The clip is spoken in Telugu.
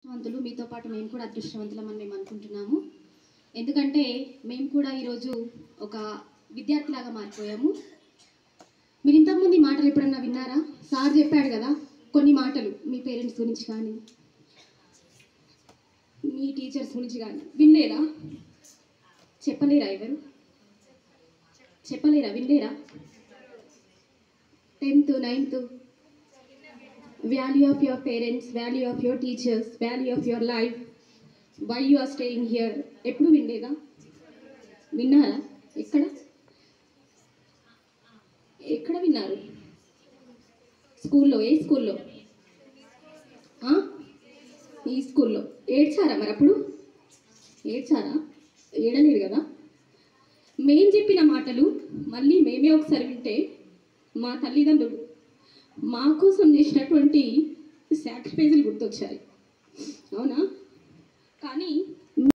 అదృష్టవంతులు మీతో పాటు మేము కూడా అదృష్టవంతులమని మేము అనుకుంటున్నాము ఎందుకంటే మేము కూడా ఈరోజు ఒక విద్యార్థిలాగా మారిపోయాము మీరు ఇంతకుముందు ఈ మాటలు ఎప్పుడన్నా విన్నారా సార్ చెప్పాడు కదా కొన్ని మాటలు మీ పేరెంట్స్ గురించి కానీ మీ టీచర్స్ గురించి కానీ వినలేరా చెప్పలేరా ఎవరు చెప్పలేరా వినలేరా tenth ninth value of your parents, value of your teachers, value of your life, why you are staying here. ఎప్పుడు వినలేదా విన్నారా ఎక్కడ ఎక్కడ విన్నారు స్కూల్లో ఏ స్కూల్లో ఆ? ఈ స్కూల్లో ఏడ్చారా మరి అప్పుడు ఏడ్చారా ఏడలేదు కదా మేం చెప్పిన మాటలు మళ్ళీ మేమే ఒకసారి వింటే మా తల్లిదండ్రులు మా కోసం చేసినటువంటి సాక్రిఫైజులు గుర్తొచ్చాయి అవునా కానీ